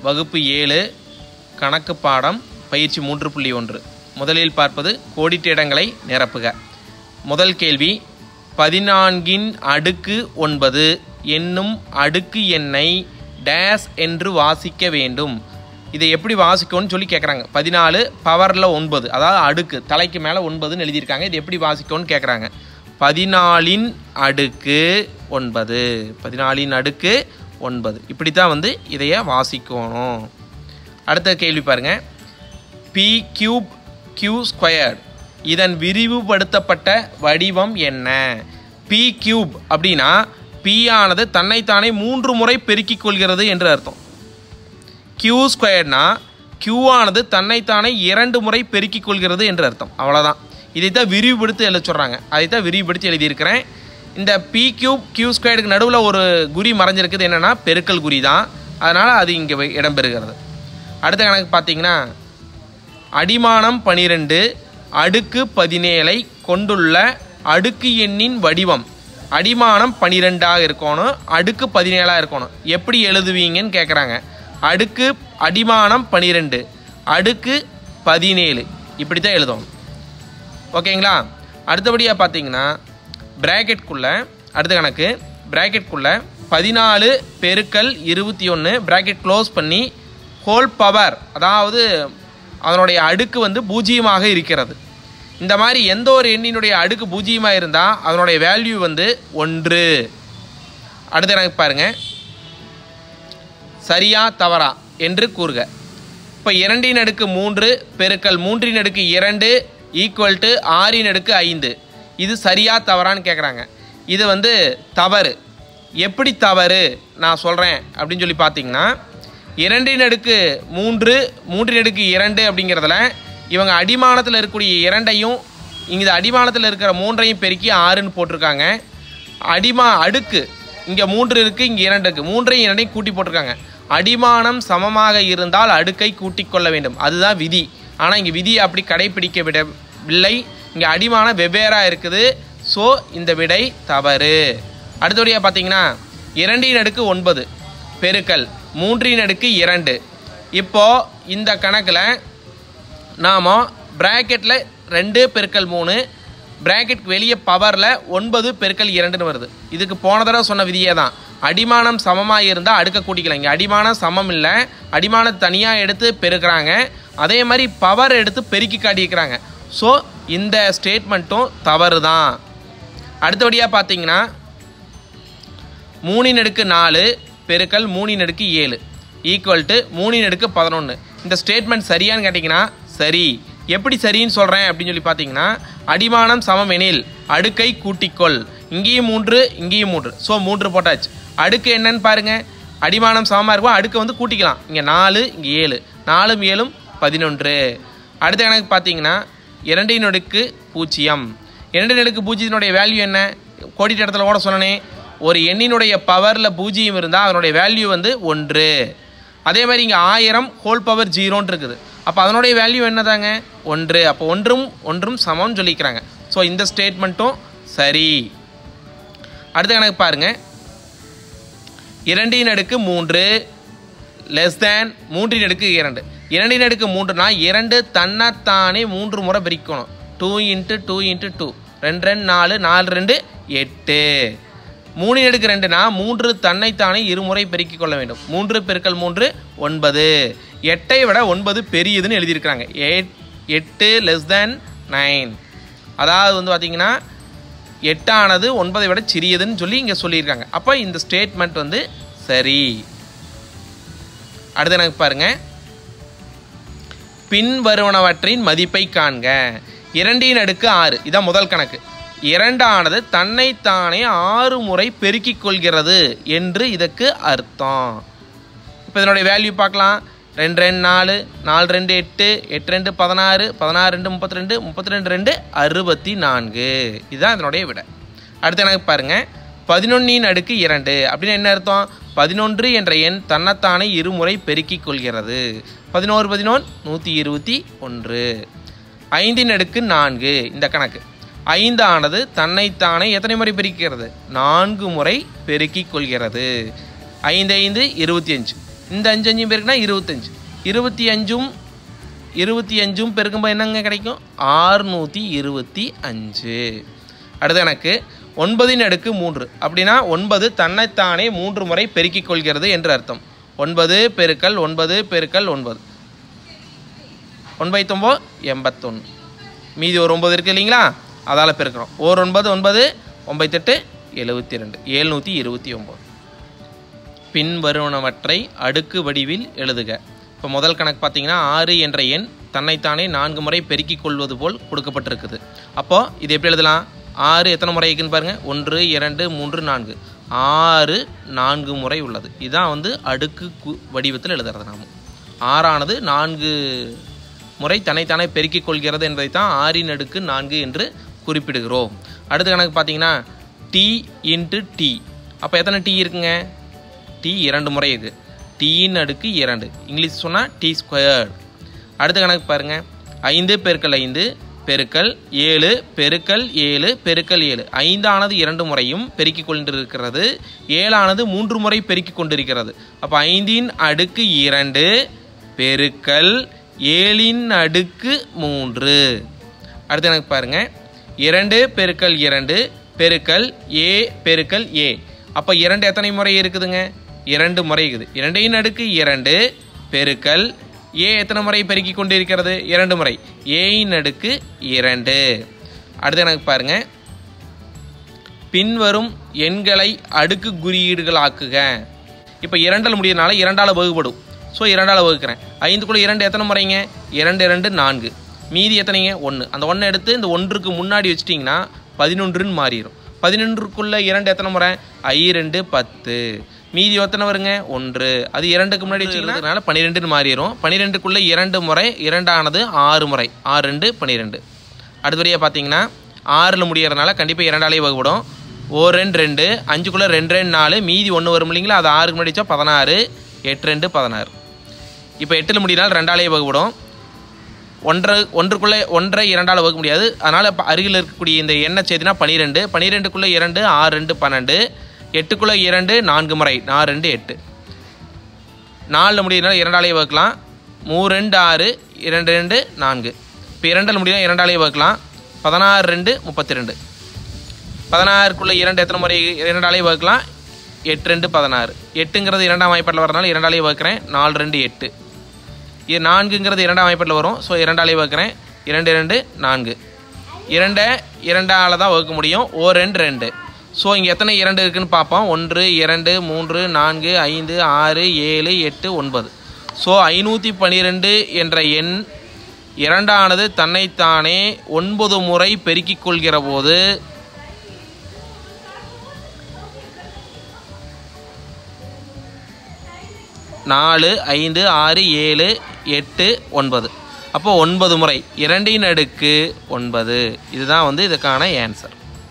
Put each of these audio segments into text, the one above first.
வகுப்பு ஏழு கணக்கு பாடம் பயிற்சி மூன்று புள்ளி ஒன்று முதலில் பார்ப்பது கோடிட்ட இடங்களை நிரப்புக முதல் கேள்வி பதினான்கின் அடுக்கு ஒன்பது என்னும் அடுக்கு எண்ணை டேஸ் என்று வாசிக்க வேண்டும் இதை எப்படி வாசிக்கணும்னு சொல்லி கேட்குறாங்க பதினாலு பவரில் ஒன்பது அதாவது அடுக்கு தலைக்கு மேலே ஒன்பதுன்னு எழுதியிருக்காங்க இது எப்படி வாசிக்கணும்னு கேட்குறாங்க பதினாலின் அடுக்கு ஒன்பது பதினாலின் அடுக்கு ஒன்பது இப்படி தான் வந்து இதைய வாசிக்கணும் அடுத்த கேள்வி பாருங்க பி கியூப் கியூ ஸ்கொயர்ட் இதன் விரிவுபடுத்தப்பட்ட வடிவம் என்ன பி கியூப் அப்படின்னா பி ஆனது தன்னைத்தானே மூன்று முறை பெருக்கிக் கொள்கிறது என்று அர்த்தம் கியூ ஸ்கொயர்னா கியூ ஆனது தன்னைத்தானே இரண்டு முறை பெருக்கிக் கொள்கிறது என்று அர்த்தம் அவ்வளோதான் இதைத்தான் விரிவுபடுத்தி எழுத சொல்கிறாங்க அதைத்தான் விரிவுபடுத்தி எழுதியிருக்கிறேன் இந்த பி கியூப் கியூ ஸ்கொயருக்கு நடுவில் ஒரு குறி மறைஞ்சிருக்குது என்னென்னா பெருக்கல் குறி தான் அதனால் அது இங்கே இடம்பெறுகிறது அடுத்த கணக்கு பார்த்தீங்கன்னா அடிமானம் பனிரெண்டு அடுக்கு பதினேழை கொண்டுள்ள அடுக்கு எண்ணின் வடிவம் அடிமானம் பனிரெண்டாக இருக்கணும் அடுக்கு பதினேழாக இருக்கணும் எப்படி எழுதுவீங்கன்னு கேட்குறாங்க அடுக்கு அடிமானம் பனிரெண்டு அடுக்கு பதினேழு இப்படி தான் எழுதணும் ஓகேங்களா அடுத்தபடியாக பார்த்தீங்கன்னா ப்ராக்கெட்குள்ளே அடுத்த கணக்கு ப்ராக்கெட்குள்ளே பதினாலு பெருக்கல் இருபத்தி ஒன்று ப்ராக்கெட் க்ளோஸ் பண்ணி ஹோல் பவர் அதாவது அதனுடைய அடுக்கு வந்து பூஜ்ஜியமாக இருக்கிறது இந்த மாதிரி எந்த ஒரு எண்ணினுடைய அடுக்கு பூஜ்ஜியமாக இருந்தால் அதனுடைய வேல்யூ வந்து ஒன்று அடுத்த கணக்கு பாருங்கள் சரியா தவறா என்று கூறுக இப்போ இரண்டின் அடுக்கு மூன்று பெருக்கல் மூன்றின் அடுக்கு இரண்டு ஈக்குவல் டு ஆறின் அடுக்கு ஐந்து இது சரியா தவறான்னு கேட்குறாங்க இது வந்து தவறு எப்படி தவறு நான் சொல்கிறேன் அப்படின்னு சொல்லி பார்த்தீங்கன்னா இரண்டின் அடுக்கு மூன்று மூன்றின் அடுக்கு இரண்டு அப்படிங்கிறதுல இவங்க அடிமானத்தில் இருக்கக்கூடிய இரண்டையும் இங்கே அடிமானத்தில் இருக்கிற மூன்றையும் பெருக்கி ஆறுன்னு போட்டிருக்காங்க அடிமா அடுக்கு இங்கே மூன்று இருக்குது இங்கே இரண்டு இருக்குது மூன்றையும் இரண்டையும் கூட்டி போட்டிருக்காங்க அடிமானம் சமமாக இருந்தால் அடுக்கை கூட்டிக் கொள்ள வேண்டும் அதுதான் விதி ஆனால் இங்கே விதி அப்படி கடைபிடிக்க விடவில்லை இங்கே அடிமானம் வெவ்வேறாக இருக்குது ஸோ இந்த விடை தவறு அடுத்தபடியாக பார்த்தீங்கன்னா இரண்டின் அடுக்கு ஒன்பது பெருக்கல் மூன்றின் அடுக்கு இரண்டு இப்போது இந்த கணக்கில் நாம் ப்ராக்கெட்டில் ரெண்டு பெருக்கல் மூணு ப்ராக்கெட் வெளியே பவரில் ஒன்பது பெருக்கல் இரண்டுன்னு வருது இதுக்கு போன தடவை சொன்ன விதியே தான் அடிமானம் சமமாக இருந்தால் அடுக்க கூட்டிக்கலாம் இங்கே அடிமானம் சமம் இல்லை அடிமானம் தனியாக எடுத்து பெருக்கிறாங்க அதே மாதிரி பவர் எடுத்து பெருக்கி காட்டியிருக்கிறாங்க ஸோ இந்த ஸ்டேட்மெண்ட்டும் தவறு தான் அடுத்தபடியாக பார்த்தீங்கன்னா மூணின் அடுக்கு நாலு பெருக்கல் மூணின் அடுக்கு ஏழு ஈக்குவல் டு மூணின் அடுக்கு பதினொன்று இந்த ஸ்டேட்மெண்ட் சரியான்னு கேட்டிங்கன்னா சரி எப்படி சரின்னு சொல்கிறேன் அப்படின்னு சொல்லி பார்த்தீங்கன்னா அடிமானம் சமம் எனில் அடுக்கை கூட்டிக்கொள் இங்கேயும் மூன்று இங்கேயும் மூன்று ஸோ மூன்று போட்டாச்சு அடுக்கு என்னன்னு பாருங்கள் அடிமானம் சமமாக இருக்கும் அடுக்கை வந்து கூட்டிக்கலாம் இங்கே நாலு இங்கே ஏழு நாலும் ஏழும் பதினொன்று அடுத்த கணக்கு பார்த்தீங்கன்னா இரண்டின் அடுக்கு பூஜ்ஜியம் இரண்டின் அடுக்கு பூஜ்ஜியத்தினுடைய வேல்யூ என்ன கோடிட்ட இடத்துல கூட சொன்னனே ஒரு எண்ணினுடைய பவரில் பூஜ்ஜியம் இருந்தால் அதனுடைய வேல்யூ வந்து ஒன்று அதே மாதிரி இங்கே ஆயிரம் ஹோல் பவர் ஜீரோன்னு இருக்குது அப்போ அதனுடைய வேல்யூ என்னதாங்க ஒன்று அப்போ ஒன்றும் ஒன்றும் சமம்னு சொல்லிக்கிறாங்க ஸோ இந்த ஸ்டேட்மெண்ட்டும் சரி அடுத்த கணக்கு பாருங்கள் இரண்டின் அடுக்கு மூன்று லெஸ் தேன் மூன்றின் அடுக்கு இரண்டு இரண்டின் அடுக்கு மூன்றுனா இரண்டு தன்னைத்தானே மூன்று முறை பிரிக்கணும் two into two into two ரெண்டு ரெண்டு நாலு நாலு ரெண்டு எட்டு மூணின் அடுக்கு ரெண்டுனா மூன்று தன்னைத்தானே இருமுறை பெருக்கிக் கொள்ள வேண்டும் மூன்று பெருக்கல் மூன்று ஒன்பது எட்டை விட ஒன்பது பெரியதுன்னு எழுதியிருக்கிறாங்க எட் எட்டு லெஸ் தேன் நைன் அதாவது வந்து பார்த்திங்கன்னா எட்டானது ஒன்பதை விட சிறியதுன்னு சொல்லி இங்கே சொல்லியிருக்காங்க அப்போ இந்த ஸ்டேட்மெண்ட் வந்து சரி அடுத்து எனக்கு பாருங்க பின்வருவனவற்றின் மதிப்பை காண்க இரண்டின் அடுக்கு ஆறு இதான் முதல் கணக்கு இரண்டானது தன்னைத்தானே ஆறு முறை பெருக்கிக் கொள்கிறது என்று இதற்கு அர்த்தம் இப்போ இதனுடைய வேல்யூ பார்க்கலாம் ரெண்டு ரெண்டு நாலு நாலு ரெண்டு எட்டு எட்டு ரெண்டு பதினாறு பதினாறு ரெண்டு முப்பத்தி ரெண்டு முப்பத்தி ரெண்டு ரெண்டு அறுபத்தி நான்கு இதுதான் இதனுடைய விடை அடுத்து எனக்கு பாருங்கள் பதினொன்னின் அடுக்கு இரண்டு அப்படின்னு என்ன அர்த்தம் பதினொன்று என்ற எண் தன்னைத்தானே இருமுறை பெருக்கிக் கொள்கிறது பதினோரு பதினொன்று நூற்றி இருபத்தி ஒன்று ஐந்தின் அடுக்கு நான்கு இந்த கணக்கு ஐந்தானது தன்னைத்தானே எத்தனை முறை பெருக்கிறது நான்கு முறை பெருக்கிக் கொள்கிறது ஐந்து ஐந்து இருபத்தி அஞ்சு இந்த அஞ்சு அஞ்சும் பெருக்குனா இருபத்தஞ்சு இருபத்தி அஞ்சும் இருபத்தி அஞ்சும் பெருக்கும்போது என்னங்க கிடைக்கும் ஆறுநூற்றி இருபத்தி அஞ்சு அடுத்து எனக்கு ஒன்பதின் அடுக்கு மூன்று அப்படின்னா ஒன்பது தன்னைத்தானே மூன்று முறை பெருக்கிக் கொள்கிறது என்று அர்த்தம் ஒன்பது பெருக்கல் ஒன்பது பெருக்கல் ஒன்பது ஒன்பது எண்பத்தொன்று மீதி ஒரு ஒன்பது இருக்குது இல்லைங்களா அதால் பெருக்கிறோம் ஓர் ஒன்பது ஒன்பது ஒன்பத்தெட்டு எழுபத்தி ரெண்டு ஏழ்நூற்றி இருபத்தி ஒம்பது பின்வருவனவற்றை அடுக்கு வடிவில் எழுதுக இப்போ முதல் கணக்கு பார்த்தீங்கன்னா ஆறு என்ற எண் தன்னைத்தானே நான்கு முறை பெருக்கிக் கொள்வது போல் கொடுக்கப்பட்டிருக்குது அப்போது இது எப்படி எழுதலாம் ஆறு எத்தனை முறை இருக்குன்னு பாருங்கள் ஒன்று இரண்டு மூன்று நான்கு ஆறு நான்கு முறை உள்ளது இதுதான் வந்து அடுக்கு கு- வடிவத்தில் எழுதுறது நாம ஆறானது நான்கு முறை தன்னைத்தானே பெருக்கிக் கொள்கிறது என்பதை தான் ஆறின் அடுக்கு நான்கு என்று குறிப்பிடுகிறோம் அடுத்த கணக்கு பார்த்தீங்கன்னா டி இன்ட்டு டி அப்போ எத்தனை டி இருக்குங்க டி இரண்டு முறை இருக்கு டீயின் அடுக்கு இரண்டு இங்கிலீஷ் சொன்னால் டி ஸ்கொயர்டு அடுத்த கணக்கு பாருங்க ஐந்து பெருக்கல் ஐந்து பெருக்கல் ஏழு பெருக்கல் ஏழு பெருக்கல் ஏழு ஐந்தானது இரண்டு முறையும் பெருக்கிக் கொண்டிருக்கிறது ஏழானது மூன்று முறை பெருக்கிக் கொண்டிருக்கிறது அப்போ ஐந்தின் அடுக்கு இரண்டு பெருக்கல் ஏழின் அடுக்கு மூன்று அடுத்து எனக்கு பாருங்க இரண்டு பெருக்கல் இரண்டு பெருக்கல் ஏ பெருக்கல் ஏ அப்போ இரண்டு எத்தனை முறை இருக்குதுங்க இரண்டு முறை இருக்குது இரண்டையின் அடுக்கு இரண்டு பெருக்கல் ஏ எத்தனை முறை பெருக்கி கொண்டிருக்கிறது இரண்டு முறை ஏயின் அடுக்கு இரண்டு அடுத்து எனக்கு பாருங்க பின்வரும் எண்களை அடுக்கு குறியீடுகளாக்குக இப்போ இரண்டால் முடியறனால இரண்டால் வகுப்படும் ஸோ இரண்டால் வகுக்கிறேன் ஐந்துக்குள்ள இரண்டு எத்தனை முறைங்க இரண்டு இரண்டு நான்கு மீதி எத்தனைங்க ஒன்று அந்த ஒன்றை எடுத்து இந்த ஒன்றுக்கு முன்னாடி வச்சிட்டிங்கன்னா பதினொன்றுன்னு மாறிடும் பதினொன்றுக்குள்ள இரண்டு எத்தனை முறை ஐ ரெண்டு பத்து மீதி எத்தனை வருங்க ஒன்று அது இரண்டுக்கு முன்னாடி வச்சுக்கிறதுனால பன்னிரெண்டுன்னு மாறிடும் பன்னிரெண்டுக்குள்ள இரண்டு முறை இரண்டானது ஆறு முறை ஆறு ரெண்டு பன்னிரெண்டு அடுத்தபடியாக பார்த்தீங்கன்னா ஆறில் முடியறதுனால கண்டிப்பாக இரண்டாலே வகுப்படும் ஓ ரெண்டு ரெண்டு அஞ்சுக்குள்ளே ரெண்டு ரெண்டு நாலு மீதி ஒன்று வரும் இல்லைங்களா அது ஆறுக்கு முன்னாடி வச்சா பதினாறு எட்டு ரெண்டு பதினாறு இப்போ எட்டில் முடியினால் ரெண்டாலே வகுப்படும் ஒன்றரை ஒன்றுக்குள்ளே ஒன்றை இரண்டால் வகுக்க முடியாது அதனால் இப்போ அருகில் இருக்கக்கூடிய இந்த எண்ணெய் சேர்த்தினா பன்னிரெண்டு பன்னிரெண்டுக்குள்ளே இரண்டு ஆறு ரெண்டு பன்னெண்டு எட்டுக்குள்ளே இரண்டு நான்கு முறை நாலு ரெண்டு எட்டு நாலில் முடியிறதுனால இரண்டாலே வகுக்கலாம் மூ ரெண்டு ஆறு இரண்டு ரெண்டு நான்கு இப்போ இரண்டில் முடியும் இரண்டாலே வகுக்கலாம் பதினாறு ரெண்டு முப்பத்தி ரெண்டு பதினாறுக்குள்ளே இரண்டு எத்தனை முறை இரண்டாலே வகுக்கலாம் எட்டு ரெண்டு பதினாறு எட்டுங்கிறது இரண்டாம் வாய்ப்பாட்டில் வரனால இரண்டாலே வகுக்கிறேன் நாலு ரெண்டு எட்டு இது நான்குங்கிறது இரண்டாம் வாய்ப்பாட்டில் வரும் ஸோ இரண்டாலே வகுக்கிறேன் இரண்டு இரண்டு நான்கு இரண்டை இரண்டால் தான் வகுக்க முடியும் ஓ ரெண்டு ரெண்டு ஸோ இங்கே எத்தனை இரண்டு இருக்குன்னு பார்ப்போம் ஒன்று இரண்டு மூன்று நான்கு ஐந்து ஆறு ஏழு எட்டு ஒன்பது ஸோ ஐநூற்றி பன்னிரெண்டு என்ற எண் இரண்டானது தன்னைத்தானே ஒன்பது முறை பெருக்கிக் கொள்கிற போது நாலு ஐந்து ஆறு ஏழு எட்டு ஒன்பது அப்போ ஒன்பது முறை இரண்டின் அடுக்கு ஒன்பது இதுதான் வந்து இதுக்கான ஆன்சர்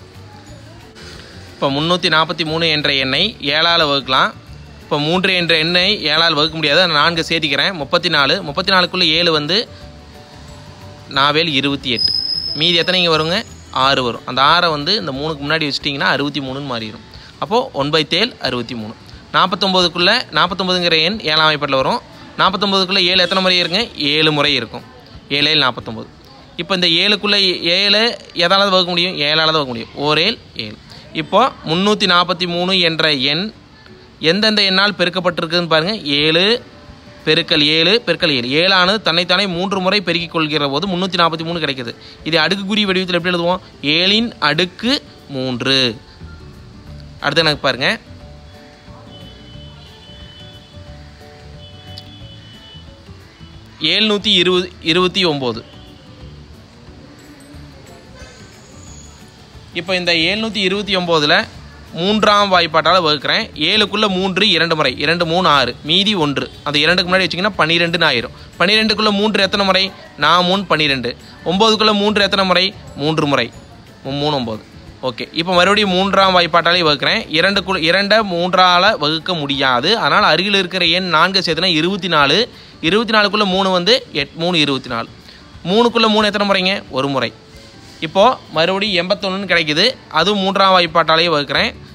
இப்போ முந்நூற்றி நாற்பத்தி மூணு என்ற எண்ணை ஏழால் வகுக்கலாம் இப்போ மூன்று என்ற எண்ணை ஏழால் வகுக்க முடியாது நான் நான்கு சேர்த்திக்கிறேன் முப்பத்தி நாலு முப்பத்தி நாலுக்குள்ளே ஏழு வந்து நாவேல் இருபத்தி எட்டு மீதி எத்தனைங்க வருங்க ஆறு வரும் அந்த ஆறை வந்து இந்த மூணுக்கு முன்னாடி வச்சிட்டிங்கன்னா அறுபத்தி மூணுன்னு மாறிடும் அப்போது ஒன்பது தேல் அறுபத்தி மூணு நாற்பத்தொம்போதுக்குள்ளே நாற்பத்தொம்போதுங்கிற எண் ஏழாம் வாய்ப்பாட்டில் வரும் நாற்பத்தொம்போதுக்குள்ளே ஏழு எத்தனை முறை இருக்குங்க ஏழு முறை இருக்கும் ஏழு ஏழு நாற்பத்தொம்போது இப்போ இந்த ஏழுக்குள்ளே ஏழு எதால வகுக்க முடியும் ஏழால் தான் வகுக்க முடியும் ஓரேல் ஏழு இப்போ முந்நூற்றி நாற்பத்தி மூணு என்ற எண் எந்தெந்த எண்ணால் பெருக்கப்பட்டிருக்குதுன்னு பாருங்கள் ஏழு பெருக்கல் ஏழு பெருக்கல் ஏழு ஏழானது தன்னைத்தானே மூன்று முறை பெருக்கிக் கொள்கிற போது முந்நூற்றி நாற்பத்தி மூணு கிடைக்குது இது அடுக்குக்குறி வடிவத்தில் எப்படி எழுதுவோம் ஏழின் அடுக்கு மூன்று அடுத்து எனக்கு பாருங்க ஏழ்நூற்றி இருபது இருபத்தி ஒம்பது இப்போ இந்த ஏழ்நூற்றி இருபத்தி ஒம்போதில் மூன்றாம் வாய்ப்பாட்டால் வகுக்கிறேன் ஏழுக்குள்ளே மூன்று இரண்டு முறை இரண்டு மூணு ஆறு மீதி ஒன்று அந்த இரண்டுக்கு முன்னாடி வச்சிங்கன்னா பன்னிரெண்டுன்னு ஆயிரும் பன்னிரெண்டுக்குள்ளே மூன்று எத்தனை முறை நான் மூணு பன்னிரெண்டு ஒம்போதுக்குள்ளே மூன்று எத்தனை முறை மூன்று முறை மூ- மூணு ஒம்பது ஓகே இப்போ மறுபடியும் மூன்றாம் வாய்ப்பாட்டாலே வகுக்கிறேன் இரண்டுக்குள்ள இரண்டை மூன்றால் வகுக்க முடியாது அதனால் அருகில் இருக்கிற எண் நான்கு சேர்த்துனா இருபத்தி நாலு இருபத்தி நாலுக்குள்ளே மூணு வந்து எட் மூணு இருபத்தி நாலு மூணுக்குள்ளே மூணு எத்தனை முறைங்க ஒரு முறை இப்போது மறுபடியும் எண்பத்தொன்றுன்னு கிடைக்குது அதுவும் மூன்றாம் வாய்ப்பாட்டாலேயே வகுக்கிறேன்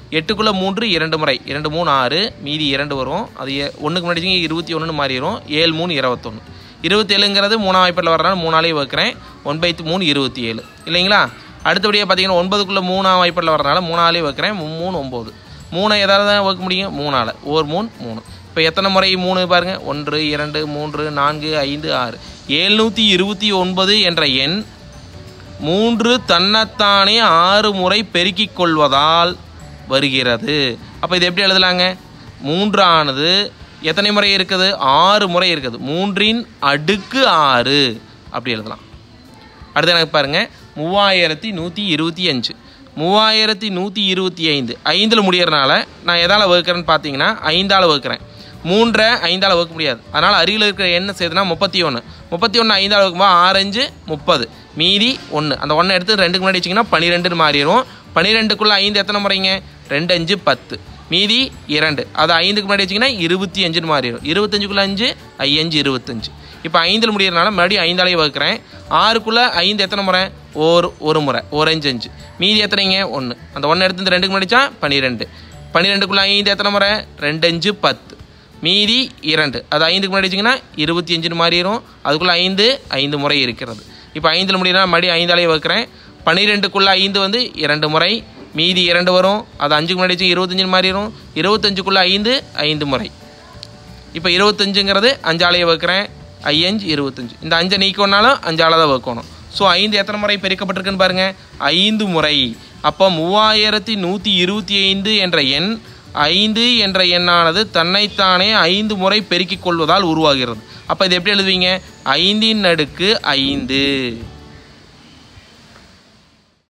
எட்டுக்குள்ளே மூன்று இரண்டு முறை இரண்டு மூணு ஆறு மீதி இரண்டு வரும் அது ஏ- ஒண்ணுக்கு முன்னாடி இருபத்தி ஒன்றுன்னு மாறிடும் ஏழு மூணு இருபத்தொன்று இருபத்தேழுங்கிறது மூணாம் வாய்ப்பில் வர்றனால மூணாலே வைக்கிறேன் ஒன் பை மூணு இருபத்தி ஏழு இல்லைங்களா அடுத்தபடியாக பார்த்தீங்கன்னா ஒன்பதுக்குள்ளே மூணாம் வாய்ப்பில் வர்றனால மூணாலே வைக்கிறேன் மூ- மூணு ஒம்பது மூணை எதாவது தான் வைக்க முடியும் மூணால் ஓர் மூணு மூணு இப்போ எத்தனை முறை மூணு பாருங்கள் ஒன்று இரண்டு மூன்று நான்கு ஐந்து ஆறு எழுநூற்றி இருபத்தி ஒன்பது என்ற எண் மூன்று தன்னைத்தானே ஆறு முறை பெருக்கிக் கொள்வதால் வருகிறது அப்போ இது எப்படி எழுதலாங்க மூன்றானது எத்தனை முறை இருக்குது ஆறு முறை இருக்குது மூன்றின் அடுக்கு ஆறு அப்படி எழுதலாம் அடுத்து எனக்கு பாருங்க மூவாயிரத்தி நூற்றி இருபத்தி அஞ்சு மூவாயிரத்தி நூற்றி இருபத்தி ஐந்து ஐந்தில் முடியறனால நான் எதால் வகுக்கிறேன்னு பார்த்தீங்கன்னா ஐந்தால் வகுக்கிறேன் மூன்றை ஐந்தால் வகுக்க முடியாது அதனால் அருகில் இருக்கிற எண்ணை சேர்த்துனா முப்பத்தி ஒன்று முப்பத்தி ஒன்று ஐந்தால் வகுக்கும்போது ஆறஞ்சு முப்பது மீதி ஒன்று அந்த ஒன்றை எடுத்து ரெண்டுக்கு முன்னாடி வச்சிங்கன்னா பன்னிரெண்டுன்னு மாறிடும் பன்னிரெண்டுக்குள்ளே ஐந்து எத்தனை முறைங்க ரெண்டு அஞ்சு பத்து மீதி இரண்டு அது ஐந்துக்கு முன்னாடி வச்சிங்கன்னா இருபத்தி அஞ்சுன்னு மாறிடும் இருபத்தஞ்சுக்குள்ளே அஞ்சு ஐயஞ்சு இருபத்தஞ்சு இப்போ ஐந்தில் முடியறனால மறுபடியும் ஐந்தாலேயே வகுக்கிறேன் ஆறுக்குள்ளே ஐந்து எத்தனை முறை ஒரு ஒரு முறை ஒரு அஞ்சு அஞ்சு மீதி எத்தனைங்க ஒன்று அந்த ஒன்று எடுத்து இந்த ரெண்டுக்கு முடிச்சா பன்னிரெண்டு பன்னிரெண்டுக்குள்ளே ஐந்து எத்தனை முறை ரெண்டு அஞ்சு பத்து மீதி இரண்டு அது ஐந்துக்கு முன்னாடி வச்சிங்கன்னா இருபத்தி அஞ்சுன்னு மாறிடும் அதுக்குள்ளே ஐந்து ஐந்து முறை இருக்கிறது இப்போ ஐந்தில் முடியறனா மறுபடியும் ஐந்தாலேயே வகுக்கிறேன் பன்னிரெண்டுக்குள்ளே ஐந்து வந்து இரண்டு முறை மீதி இரண்டு வரும் அது அஞ்சுக்கு முன்னாடி வச்சு இருபத்தஞ்சுன்னு மாறிடும் இருபத்தஞ்சுக்குள்ளே ஐந்து ஐந்து முறை இப்போ இருபத்தஞ்சுங்கிறது அஞ்சாலையை வைக்கிறேன் ஐயஞ்சு இருபத்தஞ்சு இந்த அஞ்சை நீக்கணும்னாலும் அஞ்சால தான் வைக்கணும் ஸோ ஐந்து எத்தனை முறை பெருக்கப்பட்டிருக்குன்னு பாருங்க ஐந்து முறை அப்போ மூவாயிரத்தி நூற்றி இருபத்தி ஐந்து என்ற எண் ஐந்து என்ற எண்ணானது தன்னைத்தானே ஐந்து முறை பெருக்கிக் கொள்வதால் உருவாகிறது அப்போ இது எப்படி எழுதுவீங்க ஐந்தின் அடுக்கு ஐந்து